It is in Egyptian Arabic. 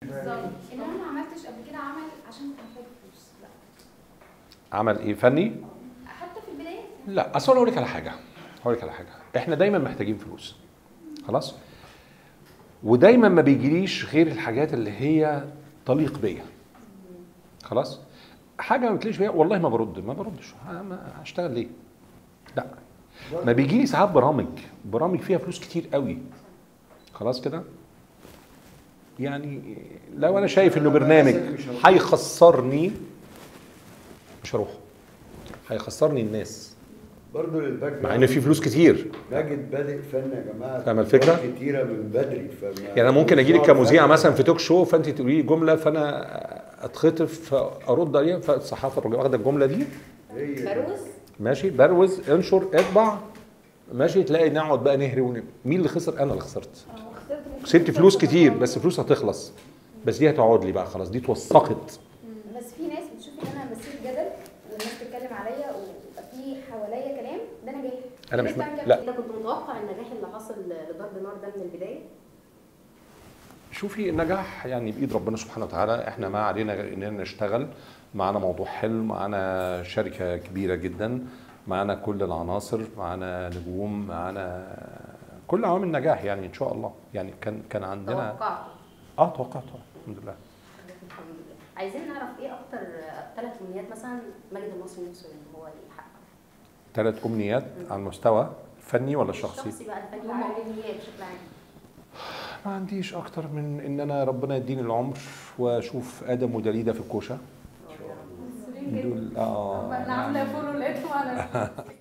بالظبط انما انا ما عملتش قبل كده عمل عشان محتاج فلوس لا عمل ايه فني حتى في البدايات لا اصل انا اقول لك على حاجه هقول لك على حاجه احنا دايما محتاجين فلوس خلاص ودايما ما بيجيليش غير الحاجات اللي هي تليق بيا خلاص حاجه ما بتليش بيا والله ما برد ما بردش ه- ما هشتغل ليه لا ما بيجيلي ساعات برامج برامج فيها فلوس كتير قوي خلاص كده يعني لو انا شايف انه برنامج هيخسرني مش هروح هيخسرني الناس برضه للباك مع ان في فلوس كتير ماجد بادئ فن يا جماعه فاهم الفكرة؟ أفكار كتيره من بدري فما يعني انا ممكن اجي لك كمذيعه مثلا في توك شو فانت تقولي لي جمله فانا اتخطف ارد عليها فالصحافه تروح واخده الجمله دي هي بروز ماشي بروز انشر اطبع ماشي تلاقي نقعد بقى نهري ون... مين اللي خسر انا اللي خسرت كسبت فلوس كتير بس فلوس هتخلص بس دي هتقعد لي بقى خلاص دي اتوثقت بس في ناس بتشوف ان انا بسيب جدل والناس تتكلم عليا ويبقى في حواليا كلام ده نجاح أنا في مش ناس م- بتعمل لا. كده. انت كنت متوقع النجاح اللي حصل لضرب النار ده من البدايه؟ شوفي النجاح يعني بايد ربنا سبحانه وتعالى احنا ما علينا غير اننا نشتغل معانا موضوع حلو معانا شركه كبيره جدا معانا كل العناصر معانا نجوم معانا كل عوامل النجاح يعني ان شاء الله يعني كان كان عندنا توقعت اه توقعت الحمد لله الحمد لله عايزين نعرف ايه اكتر ثلاث امنيات مثلا ماجد المصري نفسه ان هو يحققها ثلاث امنيات على المستوى الفني ولا الشخصي؟ الشخصي بقى الفني هم امنيات بشكل عام ما عنديش اكتر من ان انا ربنا يديني العمر واشوف ادم ودليده في الكوشه دول اه انا عامله فولو لقيتهم على